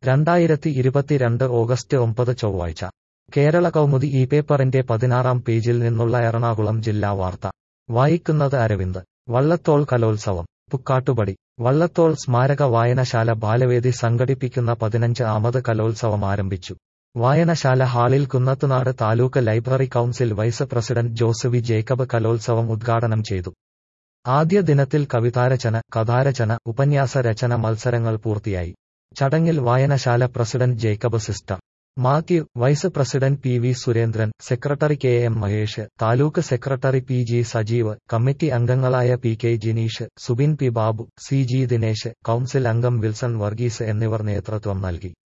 രണ്ടായിരത്തി ഇരുപത്തിരണ്ട് ഓഗസ്റ്റ് ഒമ്പത് ചൊവ്വാഴ്ച കേരള കൗമുദി ഈ പേപ്പറിന്റെ പതിനാറാം പേജിൽ നിന്നുള്ള എറണാകുളം ജില്ലാ വാർത്ത വായിക്കുന്നത് അരവിന്ദ് വള്ളത്തോൾ കലോത്സവം പുക്കാട്ടുപടി വള്ളത്തോൾ സ്മാരക വായനശാല ബാലവേദി സംഘടിപ്പിക്കുന്ന പതിനഞ്ച് ആമത് കലോത്സവം ആരംഭിച്ചു വായനശാല ഹാളിൽ Kunnathunad taluk library council vice president Josephy Jacob കലോത്സവം ഉദ്ഘാടനം ചെയ്തു ആദ്യ ദിനത്തിൽ കവിതാരചന കഥാരചന ഉപന്യാസ രചന മത്സരങ്ങൾ പൂർത്തിയായി ചടങ്ങിൽ വായനശാല president Jacob sister Mathew vice president P V Surendran secretary K M Mahesh taluk secretary P G Sajeev committee അംഗങ്ങളായ P K Jineesh Subin P Babu C G Dinesh council അംഗം വിൽസൺ വർഗീസ് എന്നിവർ നേതൃത്വം നൽകി